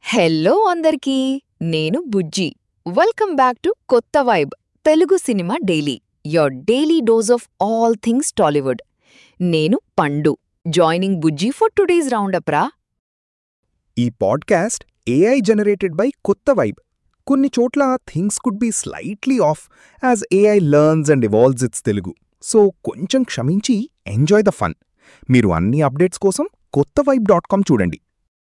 hello అందరికీ నేను Bujji welcome back to Kotha vibe Telugu cinema daily your daily dose of all things Tollywood నేను Pandu joining Bujji for today's roundup రా ఈ podcast AI generated by Kotha vibe కొన్ని చోట్ల things could be slightly off as AI learns and evolves it's Telugu so కొంచెం క్షమించి enjoy the fun మీరు అన్ని updates కోసం కొత్త వైబ్ డాట్ కామ్ చూడండి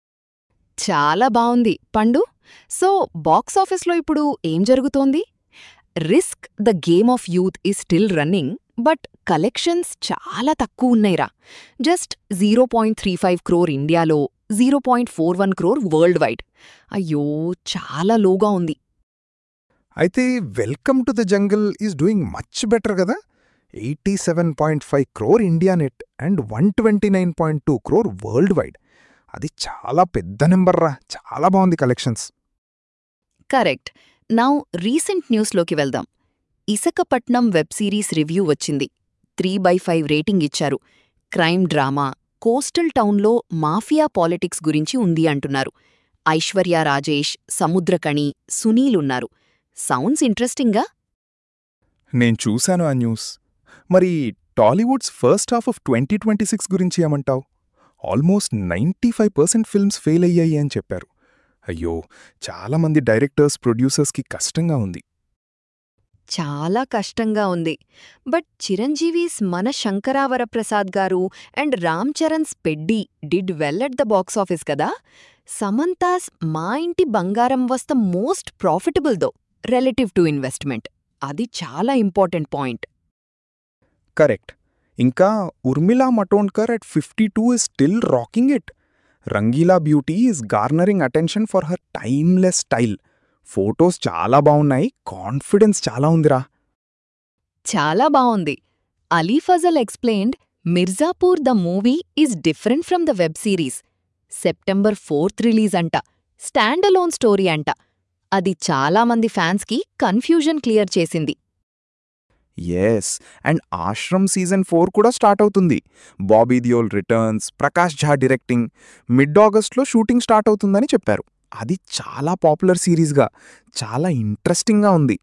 చాలా బావుంది పండు సో బాక్స్ ఆఫీస్లో ఇప్పుడు ఏం జరుగుతోంది risk the game of youth is still running but collections చాలా తక్కువ ఉన్నాయిరా just zero point three five crore ఇండియాలో zero point four one crore worldwide అయ్యో చాలా లోగా ఉంది అయితే welcome to the jungle is doing much better కదా eighty seven point five crore India net and one twenty nine point two crore worldwide అది చాలా పెద్ద నెంబర్ రా చాలా బాగుంది కలెక్షన్స్ కరెక్ట్ నౌ రీసెంట్ న్యూస్లోకి వెళ్దాం ఇసకపట్నం వెబ్ సిరీస్ రివ్యూ వచ్చింది త్రీ బై ఫైవ్ రేటింగ్ ఇచ్చారు క్రైమ్ డ్రామా కోస్టల్ టౌన్లో మాఫియా పాలిటిక్స్ గురించి ఉంది అంటున్నారు ఐశ్వర్య రాజేష్ సముద్రకణి సునీల్ ఉన్నారు సౌండ్స్ ఇంట్రెస్టింగా నేను చూశాను ఆ న్యూస్ మరి Tollywood's first half of twenty twenty six గురించి ఏమంటావు almost ninety five percent films fail అయ్యాయి అని చెప్పారు అయ్యో చాలామంది డైరెక్టర్స్ ప్రొడ్యూసర్స్కి కష్టంగా ఉంది చాలా కష్టంగా ఉంది బట్ చిరంజీవీస్ మన శంకరావరప్రసాద్ గారు and Ram Charan's Peddi did well at the box office కదా Samantha's Maa Inti Bangaram was the most profitable though relative to investment అది చాలా ఇంపార్టెంట్ పాయింట్ కరెక్ట్ ఇంకా Urmila Matondkar at fifty two is still rocking it Rangeela beauty is garnering attention for her timeless style photos చాలా బావున్నాయి confidence చాలా ఉందిరా చాలా బావుంది Ali Fazal explained Mirzapur the movie is different from the web series September fourth release అంట standalone story అంట అది చాలామంది ఫ్యాన్స్కి కన్ఫ్యూజన్ క్లియర్ చేసింది yes and Aashram season four కూడా స్టార్ట్ అవుతుంది Bobby Deol returns Prakash Jha directing mid ఆగస్ట్లో షూటింగ్ స్టార్ట్ అవుతుందని చెప్పారు అది చాలా పాపులర్ సిరీస్గా చాలా ఇంట్రెస్టింగ్గా ఉంది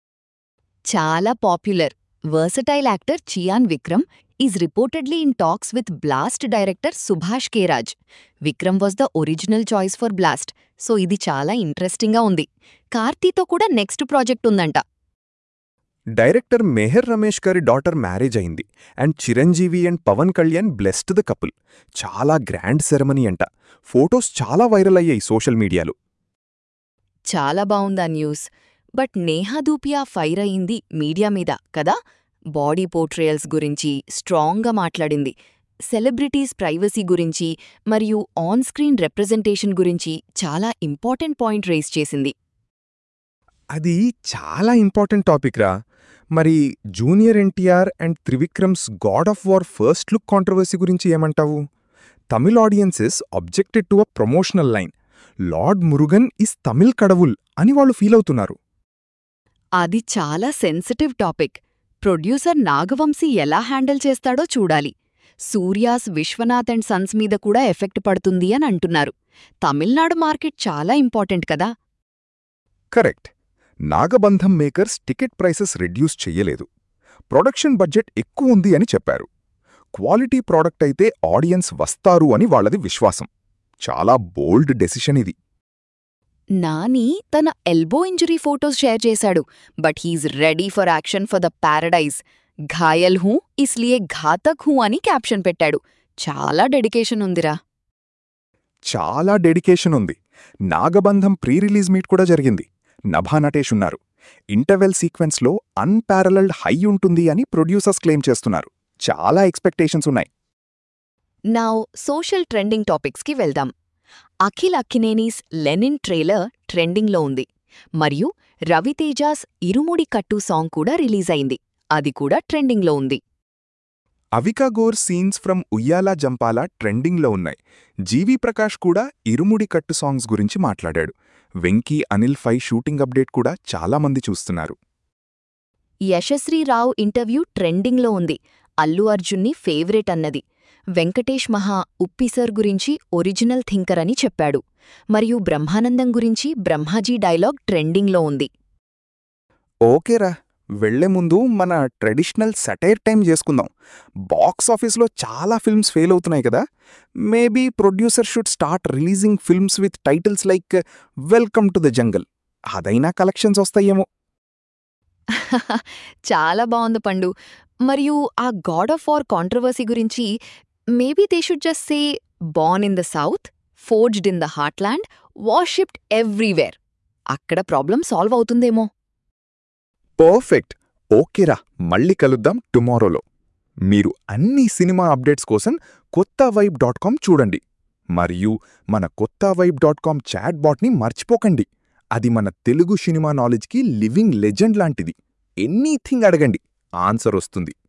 చాలా popular versatile actor Chiyaan Vikram is reportedly in talks with Blast director Subhash K Raj Vikram was the original choice for Blast so ఇది చాలా ఇంట్రెస్టింగ్గా ఉంది కార్తీతో కూడా నెక్స్ట్ ప్రాజెక్ట్ ఉందంట డైరెక్టర్ మెహర్ రమేష్ గారి డాటర్ మ్యారేజ్ అయింది and Chiranjeevi and Pawan Kalyan blessed the couple చాలా గ్రాండ్ సెరమనీ అంట ఫోటోస్ చాలా వైరల్ అయ్యాయి సోషల్ మీడియాలో చాలా బావుందా news but Neha Dhupia fire అయింది మీడియా మీద కదా బాడీ పోర్ట్రేయల్స్ గురించి స్ట్రాంగ్గా మాట్లాడింది సెలబ్రిటీస్ ప్రైవసీ గురించి మరియు ఆన్ స్క్రీన్ రిప్రజెంటేషన్ గురించి చాలా ఇంపార్టెంట్ పాయింట్ రేస్ చేసింది అది చాలా ఇంపార్టెంట్ టాపిక్ రా మరి junior NTR and Trivikram's God of War first look controversy గురించి ఏమంటావు Tamil audiences objected to a promotional line Lord Murugan is Tamil kadavul అని వాళ్ళు ఫీల్ అవుతున్నారు అది చాలా సెన్సిటివ్ టాపిక్ ప్రొడ్యూసర్ నాగవంశీ ఎలా హ్యాండిల్ చేస్తాడో చూడాలి సూర్యాస్ విశ్వనాథ్ అండ్ సన్స్ మీద కూడా ఎఫెక్ట్ పడుతుంది అని అంటున్నారు తమిళనాడు మార్కెట్ చాలా ఇంపార్టెంట్ కదా correct Nagabandham makers ticket prices reduce చెయ్యలేదు ప్రొడక్షన్ బడ్జెట్ ఎక్కువ ఉంది అని చెప్పారు క్వాలిటీ ప్రోడక్ట్ అయితే ఆడియన్స్ వస్తారు అని వాళ్ళది విశ్వాసం చాలా బోల్డ్ డెసిషన్ ఇది నాని తన ఎల్బో ఇంజరీ ఫోటోస్ షేర్ చేశాడు but he's ready for action for the Paradise ఘాయల్ హూ ఇస్లియే ఘాతక్ హూ అని క్యాప్షన్ పెట్టాడు చాలా డెడికేషన్ ఉందిరా చాలా డెడికేషన్ ఉంది నాగబంధం ప్రీ రిలీజ్ మీట్ కూడా జరిగింది నభా నటేష్ ఉన్నారు ఇంటర్వెల్ సీక్వెన్స్లో అన్పారలల్డ్ హై ఉంటుంది అని ప్రొడ్యూసర్స్ క్లెయిమ్ చేస్తున్నారు చాలా ఎక్స్పెక్టేషన్స్ ఉన్నాయి నౌ సోషల్ ట్రెండింగ్ టాపిక్స్కి వెళ్దాం అఖిల్ అక్కినేనీస్ లెనిన్ ట్రైలర్ ట్రెండింగ్లో ఉంది మరియు రవితేజాస్ ఇరుముడి కట్టు సాంగ్ కూడా రిలీజ్ అయింది అది కూడా ట్రెండింగ్లో ఉంది అవికా గోర్ సీన్స్ ఫ్రమ్ ఉయ్యాలా జంపాలా ట్రెండింగ్లో ఉన్నాయి జీవీ ప్రకాష్ కూడా ఇరుముడి కట్టు సాంగ్స్ గురించి మాట్లాడాడు వెంకీ అనిల్ ఫై షూటింగ్ అప్డేట్ కూడా చాలామంది చూస్తున్నారు యశశ్రీ రావు ఇంటర్వ్యూ ట్రెండింగ్లో ఉంది అల్లు అర్జున్ని ఫేవరెట్ అన్నది వెంకటేష్ మహా ఉప్పిసర్ గురించి ఒరిజినల్ థింకర్ అని చెప్పాడు మరియు బ్రహ్మానందం గురించి బ్రహ్మాజీ డైలాగ్ ట్రెండింగ్లో ఉంది ఓకేరా వెళ్లే ముందు మన ట్రెడిషనల్ సటైర్ టైం చేసుకుందాం బాక్స్ ఆఫీస్లో చాలా ఫిల్మ్స్ ఫెయిల్ అవుతున్నాయి కదా maybe producer should start releasing films with titles like welcome to the jungle అదైనా కలెక్షన్స్ వస్తాయేమో చాలా బాగుంది పండు మరియు ఆ గాడ్ ఆఫ్ వార్ కాంట్రవర్సీ గురించి maybe they should just say born in the south forged in the heartland worshipped everywhere అక్కడ problem solve అవుతుందేమో perfect ఓకేరా మళ్ళీ కలుద్దాం టుమారోలో మీరు అన్ని సినిమా అప్డేట్స్ కోసం కొత్త వైబ్ డాట్ కామ్ చూడండి మరియు మన Kotha vibe dot com chat బాట్ని మర్చిపోకండి అది మన తెలుగు సినిమా నాలెడ్జ్కి లివింగ్ లెజెండ్ లాంటిది ఎనీథింగ్ అడగండి ఆన్సర్ వస్తుంది